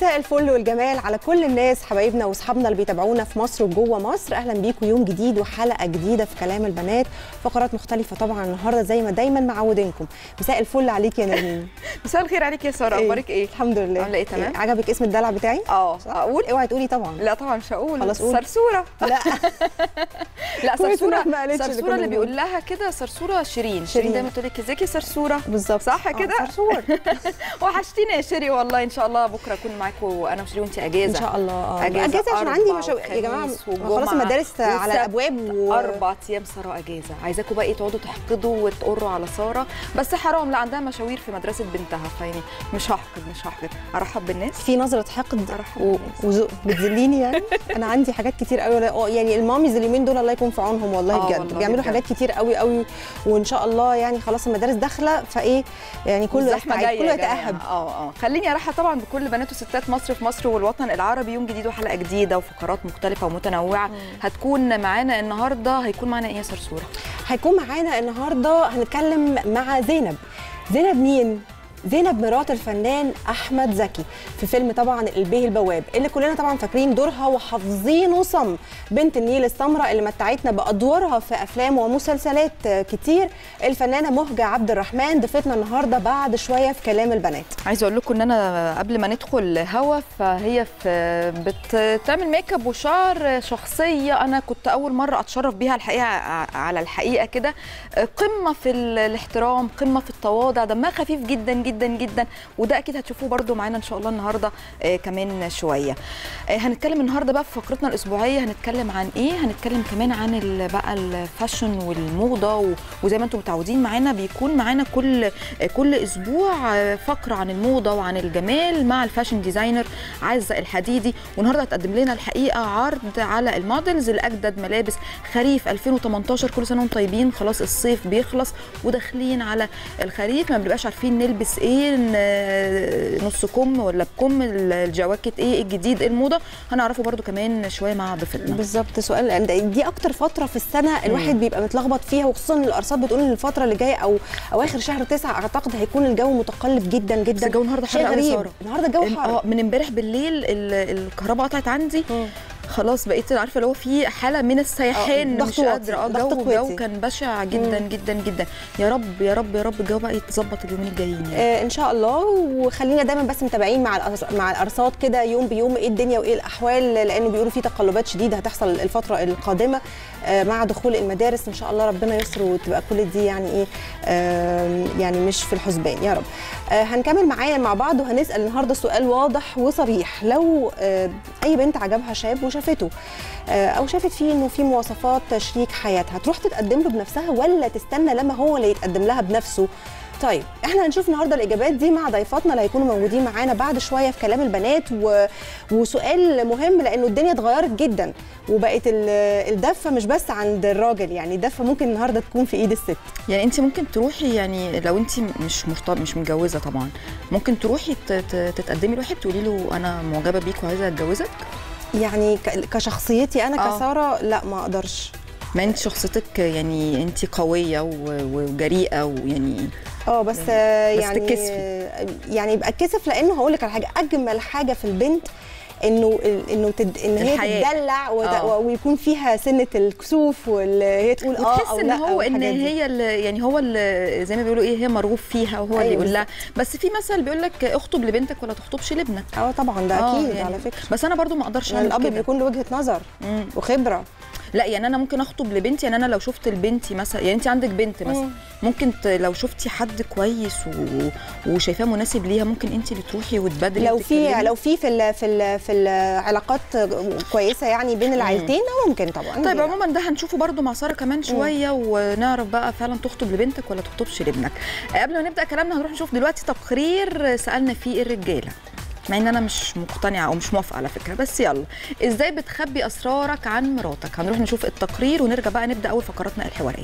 مساء الفل والجمال على كل الناس حبايبنا واصحابنا اللي بيتابعونا في مصر وجوه مصر اهلا بيكم يوم جديد وحلقه جديده في كلام البنات فقرات مختلفه طبعا النهارده زي ما دايما معودينكم مساء الفل عليك يا نرمين مساء الخير عليك يا ساره إيه؟ اخبارك ايه الحمد لله عاملة إيه، تمام؟ عجبك اسم الدلع بتاعي اه اقول اوعي تقولي طبعا لا طبعا مش هقول خلاص قول. صرصوره لا لا كويس صرصوره إنك ما قالتش اللي صرصوره كنا اللي بنقوله. بيقول لها كده صرصوره شيرين شيرين. شيرين دايما تقول لك ازيك يا صرصوره بالظبط صح كده آه، صرصور وحشتينا يا شيري والله ان شاء الله بكره اكون معاكم انا وشيرين وانت اجازه ان شاء الله آه. أجازة اجازه عشان أربع عندي مشا... يا جماعه وخميس خلاص وجمعة المدارس على وسبت. الابواب و... اربع ايام ساره اجازه عايزاكم بقى ايه تقعدوا تحقدوا وتقروا على ساره بس حرام لا عندها مشاوير في مدرسه بنتها فيعني مش هحقد مش هحقد ارحب بالناس في نظره حقد أرحب و... بالناس. وذوق بتذليني يعني انا عندي حاجات كتير قوي ولا- آه، يعني الماميز اليومين دول الله يكون في عونهم والله آه بجد والله بيعملوا بجد. حاجات كتير قوي قوي وان شاء الله يعني خلاص المدارس داخله فايه يعني كله الزحمه يستعد جايه كله يا جماعة. يتاهب اه اه خليني ارحب طبعا بكل بنات وستات مصر في مصر والوطن العربي يوم جديد وحلقه جديده وفقرات مختلفه ومتنوعه هتكون معانا النهارده هيكون معانا ايه يا صرصوره هيكون معانا النهارده هنتكلم مع زينب زينب مين زينب مرات الفنان احمد زكي في فيلم طبعا البيه البواب اللي كلنا طبعا فاكرين دورها وحافظينه صم بنت النيل السمراء اللي متعتنا بادوارها في افلام ومسلسلات كتير الفنانه مهجه عبد الرحمن ضيفتنا النهارده بعد شويه في كلام البنات عايزه اقول لكم ان انا قبل ما ندخل هوا فهي في بتعمل ميك اب وشعر شخصيه انا كنت اول مره اتشرف بيها الحقيقه ع- على الحقيقه كده قمه في ال- الاحترام قمه في التواضع دمها خفيف جدا جدا جدا وده اكيد هتشوفوه برده معانا ان شاء الله النهارده آه، كمان شويه آه، هنتكلم النهارده بقى في فقرتنا الاسبوعيه هنتكلم عن ايه هنتكلم كمان عن ال- بقى الفاشن والموضه و- وزي ما انتم متعودين معانا بيكون معانا كل آه، كل اسبوع آه، فقره عن الموضه وعن الجمال مع الفاشن ديزاينر عزه الحديدي والنهارده هتقدم لنا الحقيقه عرض على المودلز لاجدد ملابس خريف 2018 كل سنه وانتم طيبين خلاص الصيف بيخلص وداخلين على الخريف ما بنبقاش عارفين نلبس ايه ن- نص كم ولا بكم الجواكت ايه الجديد ايه الموضه هنعرفه برده كمان شويه مع ضيفتنا بالظبط سؤال دي اكتر فتره في السنه الواحد بيبقى متلخبط فيها وخصوصا الارصاد بتقول ان الفتره اللي جايه او اواخر شهر تسعة اعتقد هيكون الجو متقلب جدا بس جدا الجو النهارده شيء حر قوي يا غريب ساره النهارده الجو ال- حر اه من امبارح بالليل ال- الكهرباء قطعت عندي مم. خلاص بقيت عارفه اللي هو في حاله من السيحان ضغط مش واطي، قادره اه ضغط الجو الجو قوتي. كان بشع جدا جدا جدا يا رب يا رب يا رب الجو بقى يتظبط اليومين الجايين يعني. آه ان شاء الله وخلينا دايما بس متابعين مع الأرص- مع الارصاد كده يوم بيوم ايه الدنيا وايه الاحوال لانه بيقولوا في تقلبات شديده هتحصل الفتره القادمه آه مع دخول المدارس ان شاء الله ربنا يستر وتبقى كل دي يعني ايه آه يعني مش في الحسبان يا رب آه هنكمل معايا مع بعض وهنسال النهارده سؤال واضح وصريح لو آه اي بنت عجبها شاب وشافته آه او شافت فيه انه في مواصفات شريك حياتها تروح تتقدم له بنفسها ولا تستنى لما هو اللي يتقدم لها بنفسه طيب احنا هنشوف النهارده الاجابات دي مع ضيفاتنا اللي هيكونوا موجودين معانا بعد شويه في كلام البنات و... وسؤال مهم لانه الدنيا اتغيرت جدا وبقت ال- الدفه مش بس عند الراجل يعني الدفه ممكن النهارده تكون في ايد الست يعني انت ممكن تروحي يعني لو انت مش مرتبطه مش متجوزه طبعا ممكن تروحي ت- ت- تتقدمي لواحد تقولي له انا معجبه بيك وعايزه اتجوزك يعني ك... كشخصيتي انا آه. كساره لا ما اقدرش ما انت شخصيتك يعني انت قويه و- وجريئه ويعني اه بس آه، بس يعني تتكسفي. يعني يبقى اتكسف لانه هقول لك على حاجه اجمل حاجه في البنت انه انه تد... ان هي الحياة. تدلع وت... آه. ويكون فيها سنه الكسوف واللي هي تقول اه وتحس او ان لا هو ان والحاجات دي. هي اللي يعني هو اللي زي ما بيقولوا ايه هي مرغوب فيها وهو اللي أيوة يقول لها بس في مثل بيقول لك اخطب لبنتك ولا تخطبش لابنك اه طبعا ده آه، اكيد يعني على فكره بس انا برضو ما اقدرش يعني اعمل الاب كده بيكون له وجهه نظر مم. وخبره لا يعني انا ممكن اخطب لبنتي يعني انا لو شفت لبنتي مثلا يعني انت عندك بنت مثلا مم. ممكن ت... لو شفتي حد كويس و... وشايفاه مناسب ليها ممكن انت اللي تروحي وتبادري لو في وتتكلمي. لو في في ال في ال في العلاقات كويسه يعني بين العيلتين آه، ممكن طبعا طيب عموما ده هنشوفه برضو مع ساره كمان شويه ونعرف بقى فعلا تخطب لبنتك ولا تخطبش لابنك آه، قبل ما نبدا كلامنا هنروح نشوف دلوقتي تقرير سالنا فيه الرجاله مع ان انا مش مقتنعه او مش موافقه على فكره بس يلا ازاي بتخبي اسرارك عن مراتك هنروح نشوف التقرير ونرجع بقى نبدا اول فقراتنا الحواريه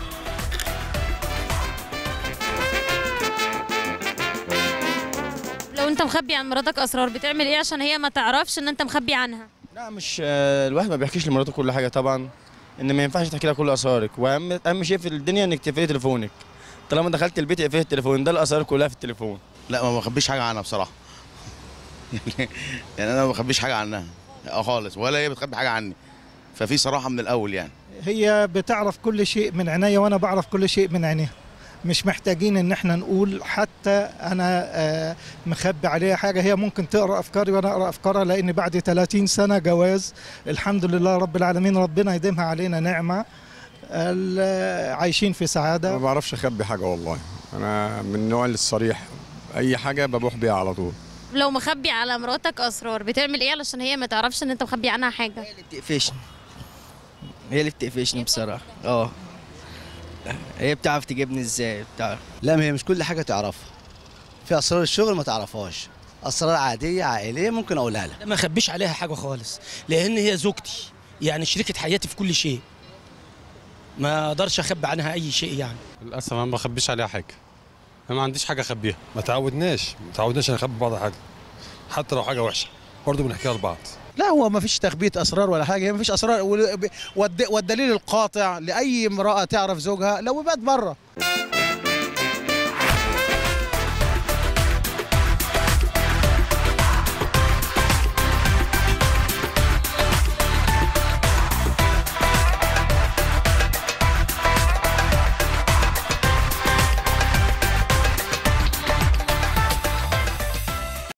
لو انت مخبي عن مراتك اسرار بتعمل ايه عشان هي ما تعرفش ان انت مخبي عنها لا مش آه، الواحد ما بيحكيش لمراته كل حاجه طبعا ان ما ينفعش تحكي لها كل اسرارك واهم اهم شيء في الدنيا انك تقفلي تليفونك طالما دخلت البيت اقفلي التليفون ده الاسرار كلها في التليفون لا ما بخبيش حاجه عنها بصراحه يعني انا ما بخبيش حاجه عنها اه خالص ولا هي بتخبي حاجه عني ففي صراحه من الاول يعني هي بتعرف كل شيء من عينيا وانا بعرف كل شيء من عينيها مش محتاجين ان احنا نقول حتى انا آه، مخبي عليها حاجه هي ممكن تقرا افكاري وانا اقرا افكارها لان بعد 30 سنه جواز الحمد لله رب العالمين ربنا يديمها علينا نعمه ال- عايشين في ما سعاده بعرفش اخبي حاجه والله انا من النوع الصريح اي حاجه ببوح بيها على طول لو مخبي على مراتك اسرار بتعمل ايه علشان هي ما تعرفش ان انت مخبي عنها حاجه بتقفشني هي اللي بتقفشني بصراحة اه هي بتعرف تجيبني ازاي بتعرف لا ما هي مش كل حاجه تعرفها في اسرار الشغل ما تعرفهاش اسرار عاديه عائليه ممكن اقولها لها ما اخبيش عليها حاجه خالص لان هي زوجتي يعني شريكه حياتي في كل شيء ما اقدرش اخبي عنها اي شيء يعني للاسف انا ما بخبيش عليها حاجه انا ما عنديش حاجه اخبيها ما تعودناش ما تعودناش نخبي بعض حاجه حتى لو حاجه وحشه برضه بنحكيها لبعض لا هو ما فيش تخبية أسرار ولا حاجة ما فيش أسرار وال- والد- والدليل القاطع لأي امرأة تعرف زوجها لو بات بره